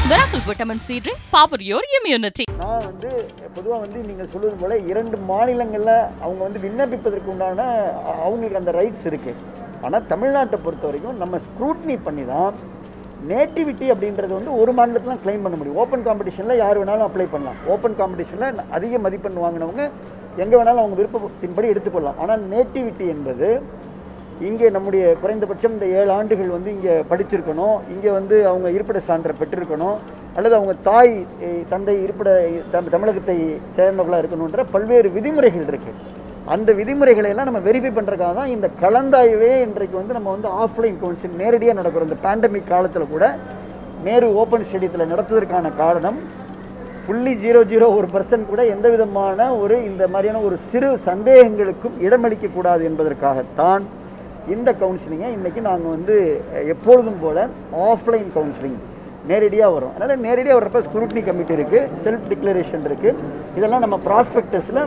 Miracle Vitamin C Drink, power your immunity. நான் வந்து பொதுவாக வந்து நீங்கள் சொல்வது போல இரண்டு மாநிலங்களில் அவங்க வந்து விண்ணப்பிப்பதற்கு உண்டான அ- அவங்களுக்கு அந்த ரைட்ஸ் இருக்குது ஆனால் தமிழ்நாட்டை பொறுத்த வரைக்கும் நம்ம ஸ்க்ரூட்னி பண்ணி தான் நேட்டிவிட்டி அப்படின்றது வந்து ஒரு மாநிலத்தில் க்ளைம் பண்ண முடியும் ஓப்பன் காம்படிஷனில் யார் வேணாலும் அப்ளை பண்ணலாம் ஓப்பன் காம்படிஷனில் அதிக மதிப்பெண் வாங்கினவங்க எங்கே வேணாலும் அவங்க விருப்பத்தின்படி எடுத்துக்கொள்ளலாம் ஆனால் நேட்டிவிட்டி என்பது இங்கே நம்முடைய குறைந்தபட்சம் இந்த ஏழு ஆண்டுகள் வந்து இங்கே படிச்சிருக்கணும் இங்கே வந்து அவங்க இருப்பிட சான்றை பெற்றிருக்கணும் அல்லது அவங்க தாய் eh, தந்தை இருப்பிட தம்- தமிழகத்தை சேர்ந்தவர்களாக இருக்கணுன்ற பல்வேறு விதிமுறைகள் இருக்கு அந்த விதிமுறைகளை எல்லாம் நம்ம வெரிஃபை பண்ணுறதுக்காக தான் இந்த கலந்தாய்வே இன்றைக்கு வந்து நம்ம வந்து ஆஃப்லைன் கவுன்சிலிங் நேரடியாக நடக்கிறோம் இந்த பேண்டமிக் காலத்தில் கூட நேரு ஓப்பன் ஸ்டேடியத்தில் நடத்துவதற்கான காரணம் புள்ளி ஜீரோ ஜீரோ ஒரு பர்சன்ட் கூட எந்த விதமான ஒரு இந்த மாதிரியான ஒரு சிறு சந்தேகங்களுக்கும் இடமளிக்க கூடாது என்பதற்காகத்தான் இந்த கவுன்சிலிங்கை இன்னைக்கு நாங்கள் வந்து அஹ், எப்பொழுதும் போல ஆஃப்லைன் கவுன்சிலிங் நேரடியாக வரும் அதனால் நேரடியாக வர்றப்ப ஸ்க்ரூட்னி கமிட்டி இருக்குது செல்ஃப் டிக்ளரேஷன் இருக்குது இதெல்லாம் நம்ம ப்ராஸ்பெக்டஸில்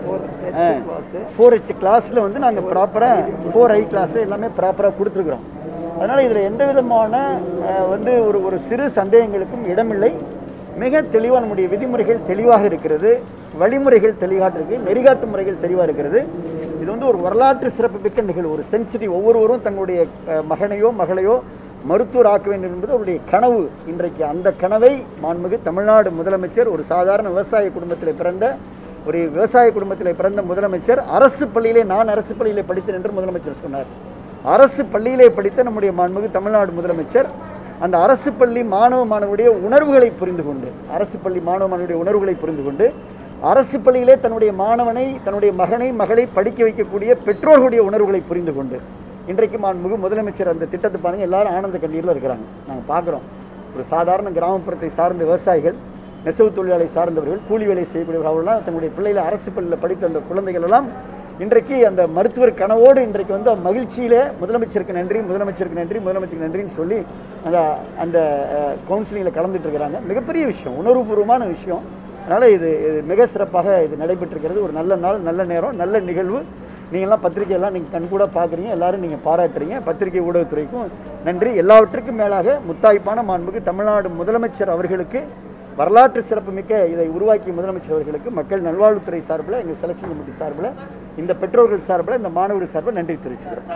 ஃபோர் ஹெச் கிளாஸில் வந்து நாங்கள் ப்ராப்பராக ஃபோர் ஐ கிளாஸ் எல்லாமே ப்ராப்பராக கொடுத்துருக்குறோம் அதனால் இதில் எந்த விதமான அஹ், வந்து ஒரு ஒரு சிறு சந்தேகங்களுக்கும் இடமில்லை மிக தெளிவாக நம்முடைய விதிமுறைகள் தெளிவாக இருக்கிறது வழிமுறைகள் தெளிவாக இருக்கு நெறிகாட்டு முறைகள் தெளிவாக இருக்கிறது இது வந்து ஒரு வரலாற்று சிறப்புமிக்க நிகழ்வு ஒரு சென்சிட்டிவ் ஒவ்வொருவரும் தங்களுடைய அஹ், மகனையோ மகளையோ மருத்துவர் ஆக்க வேண்டும் என்பது அவருடைய கனவு இன்றைக்கு அந்த கனவை மாண்புமிகு தமிழ்நாடு முதலமைச்சர் ஒரு சாதாரண விவசாய குடும்பத்தில் பிறந்த ஒரு விவசாய குடும்பத்தில் பிறந்த முதலமைச்சர் அரசு பள்ளியிலே நான் அரசு பள்ளியிலே படித்தேன் என்று முதலமைச்சர் சொன்னார் அரசு பள்ளியிலே படித்த நம்முடைய மாண்புமிகு தமிழ்நாடு முதலமைச்சர் அந்த அரசு பள்ளி மாணவ மாணவருடைய உணர்வுகளை புரிந்து கொண்டு அரசு பள்ளி மாணவ மாணவருடைய உணர்வுகளை புரிந்து கொண்டு அரசு பள்ளியிலே தன்னுடைய மாணவனை தன்னுடைய மகனை மகளை படிக்க வைக்கக்கூடிய பெற்றோர்களுடைய உணர்வுகளை புரிந்து கொண்டு இன்றைக்கு மாண்புமிகு முதலமைச்சர் அந்த திட்டத்தை பாருங்க எல்லாரும் ஆனந்த கண்ணீரில் இருக்கிறாங்க நாங்கள் பார்க்குறோம் ஒரு சாதாரண கிராமப்புறத்தை சார்ந்த விவசாயிகள் நெசவு தொழிலாளை சார்ந்தவர்கள் கூலி வேலை செய்யக்கூடியவர்கள் அவர்கள்லாம் தங்களுடைய பிள்ளைகளை அரசு பள்ளியில் படித்த அந்த குழந்தைகள் எல்லாம் இன்றைக்கு அந்த மருத்துவர் கனவோடு இன்றைக்கு வந்து மகிழ்ச்சியில முதலமைச்சருக்கு நன்றி முதலமைச்சருக்கு நன்றி முதலமைச்சருக்கு நன்றின்னு சொல்லி அந்த அந்த கவுன்சிலிங்கில் கலந்துட்டு இருக்கிறாங்க மிகப்பெரிய விஷயம் உணர்வுபூர்வமான விஷயம் அதனால் இது இது மிக சிறப்பாக இது நடைபெற்றிருக்கிறது ஒரு நல்ல நாள் நல்ல நேரம் நல்ல நிகழ்வு நீங்கள்லாம் பத்திரிகையெல்லாம் நீங்கள் கண்கூட பார்க்குறீங்க எல்லாரும் நீங்கள் பாராட்டுறீங்க பத்திரிகை ஊடகத்துறைக்கும் நன்றி எல்லாவற்றுக்கும் மேலாக முத்தாய்ப்பான மாண்புக்கு தமிழ்நாடு முதலமைச்சர் அவர்களுக்கு வரலாற்று சிறப்புமிக்க இதை உருவாக்கிய முதலமைச்சர் அவர்களுக்கு மக்கள் நல்வாழ்வுத்துறை சார்பில் எங்கள் செலக்ஷன் கமிட்டி சார்பில் இந்த பெற்றோர்கள் சார்பில் இந்த மாணவர்கள் சார்பில் நன்றி தெரிவிச்சுக்கிறோம்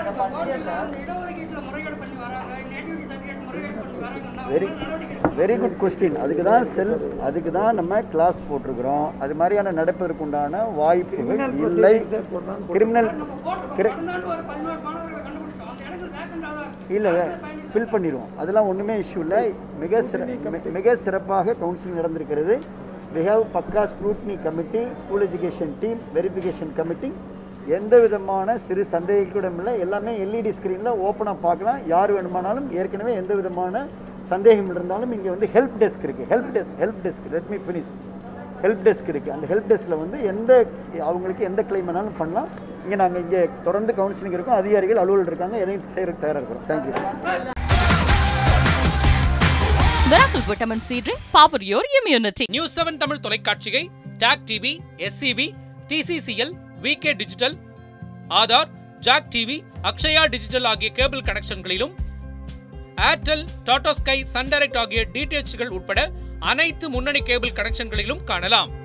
வெரி வெரி குட் கொஸ்டின் அதுக்கு தான் செல் அதுக்கு தான் நம்ம கிளாஸ் போட்டிருக்கிறோம் அது மாதிரியான நடப்பதற்கு உண்டான வாய்ப்புகள் இல்லை கிரிமினல் இல்லை ஃபில் பண்ணிடுவோம் அதெல்லாம் ஒன்றுமே இஷ்யூ இல்லை மிக சிற மி- மிக சிறப்பாக கவுன்சிலிங் நடந்திருக்கிறது வி ஹேவ் பக்கா scrutiny committee school education team verification committee எந்த விதமான சிறு சந்தேகம் இல்லை எல்லாமே எல்இடி ஸ்க்ரீனில் ஓப்பனாக பார்க்கலாம் யார் வேணுமானாலும் ஏற்கனவே எந்த விதமான சந்தேகம் இருந்தாலும் இங்கே வந்து ஹெல்ப் டெஸ்க் இருக்குது help desk help desk let me finish help desk இருக்குது அந்த ஹெல்ப் டெஸ்கில் வந்து எந்த அவங்களுக்கு எந்த கிளைம் வேணாலும் பண்ணலாம் இங்கே நாங்கள் இங்கே தொடர்ந்து கவுன்சிலிங் இருக்கோம் அதிகாரிகள் அலுவலர் இருக்காங்க எதையும் செய்யறதுக்கு தயாராக இருக்கிறோம் thank you Miracle Vitamin C Drink, power your immunity. News seven Tamil தொலைக்காட்சியை TAC TV SCV TCCL VK digital Aadhaar Jak TV Akshaya digital ஆகிய கேபிள் கனெக்ஷன்களிலும் Airtel Tata Sky Sun Direct ஆகிய டிடிஎச்கள் உட்பட அனைத்து முன்னணி கேபிள் கனெக்ஷன்களிலும் காணலாம்